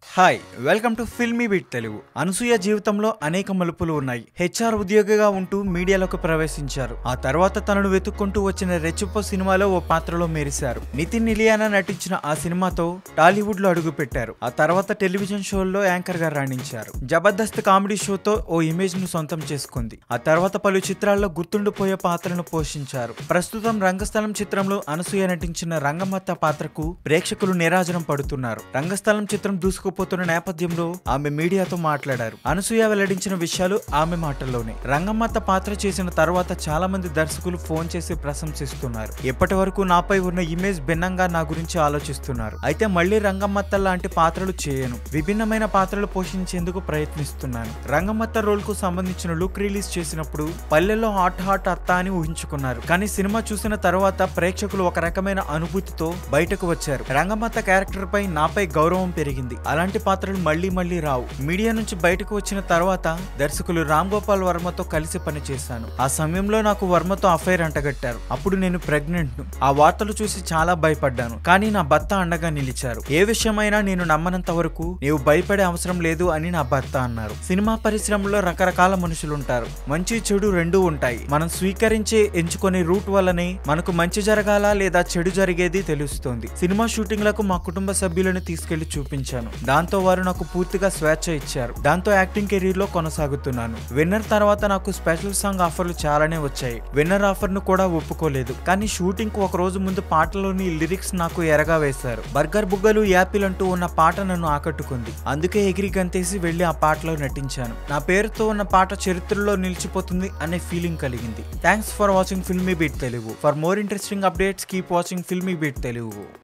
hi welcome to filmy beat Telugu Anasuya జీవితంలో అనేక మలుపులు ఉన్నాయి హెచ్ఆర్ ఉద్యోగిగా ఉంటూ మీడియాలోకి ప్రవేశించారు ఆ తర్వాత తనను వెతుక్కుంటూ వచ్చిన రెచ్చిపో సినిమాలో ఓ పాత్రలో మెరిశారు నితిన్ నిలియానా నటించిన ఆ సినిమాతో టాలీవుడ్ లో అడుగుపెట్టారు ఆ తర్వాత టెలివిజన్ షోల్లో యాంకర్ గా రాణించారు జబర్దస్త్ కామెడీ షోతో ఓ ఇమేజ్ ను సొంతం చేసుకుంది ఆ తర్వాత పలు చిత్రాల్లో గుర్తుండిపోయే పాత్రను పోషించారు ప్రస్తుతం రంగస్థలం చిత్రంలో అనసూయ నటించిన రంగమత్త పాత్రకు ప్రేక్షకులు నిరాజనం పడుతున్నారు రంగస్థలం చిత్రం దూసుకుపోతున్న నేపథ్యంలో ఆమె మీడియాతో మాట్లాడారు అనసూయ వెల్లడించిన విషయాలు ఆమె మాటల్లోనే రంగమ్మత్త పాత్ర చేసిన తర్వాత చాలా మంది దర్శకులు ఫోన్ చేసి ప్రశంసిస్తున్నారు ఇప్పటి వరకు నాపై ఉన్న ఇమేజ్ భిన్నంగా నా గురించి ఆలోచిస్తున్నారు అయితే మళ్ళీ రంగమ్మత్త లాంటి పాత్రలు చేయను విభిన్నమైన పాత్రలు పోషించేందుకు ప్రయత్నిస్తున్నాను రంగమ్మత్త రోల్ కు సంబంధించిన లుక్ రిలీజ్ చేసినప్పుడు పల్లెల్లో హాట్ హాట్ అత్త అని ఊహించుకున్నారు కానీ సినిమా చూసిన తర్వాత ప్రేక్షకులు ఒక రకమైన అనుభూతితో బయటకు వచ్చారు రంగమ్మత్త క్యారెక్టర్ పై నాపై గౌరవం పెరిగింది అలాంటి పాత్రలు మళ్ళీ మళ్ళీ రావు మీడియా నుంచి బయటకు వచ్చిన తర్వాత దర్శకులు రామ్ గోపాల్ వర్మతో కలిసి పనిచేశాను ఆ సమయంలో నాకు వర్మతో అఫైర్ అంటగట్టారు అప్పుడు నేను ప్రెగ్నెంట్ ను ఆ వార్తలు చూసి చాలా భయపడ్డాను కానీ నా భర్త అండగా నిలిచారు ఏ విషయమైనా నేను నమ్మనంత వరకు నీవు భయపడే అవసరం లేదు అని నా భర్త అన్నారు సినిమా పరిశ్రమలో రకరకాల మనుషులుంటారు మంచి చెడు రెండూ ఉంటాయి మనం స్వీకరించే ఎంచుకునే రూట్ వల్లనే మనకు మంచి జరగాలా లేదా చెడు జరిగేది తెలుస్తుంది సినిమా షూటింగ్లకు మా కుటుంబ సభ్యులను తీసుకెళ్లి చూపించాను దాంతో వారు నాకు పూర్తిగా స్వేచ్ఛ ఇచ్చారు దాంతో యాక్టింగ్ కెరీర్ లో కొనసాగుతున్నాను విన్నర్ తర్వాత నాకు స్పెషల్ సాంగ్ ఆఫర్లు చాలానే వచ్చాయి విన్నర్ ఆఫర్ ను కూడా ఒప్పుకోలేదు కానీ షూటింగ్ కు ఒక రోజు ముందు పాటలోని లిరిక్స్ నాకు ఎరగా వేశారు బర్గర్ బుగ్గలు యాపిల్ అంటూ ఉన్న పాట నన్ను ఆకట్టుకుంది అందుకే ఎగిరి గంతేసి వెళ్లి ఆ పాటలో నటించాను నా పేరుతో ఉన్న పాట చరిత్రలో నిలిచిపోతుంది అనే ఫీలింగ్ కలిగింది thanks for watching filmy beat Telugu for more interesting updates keep watching filmy beat Telugu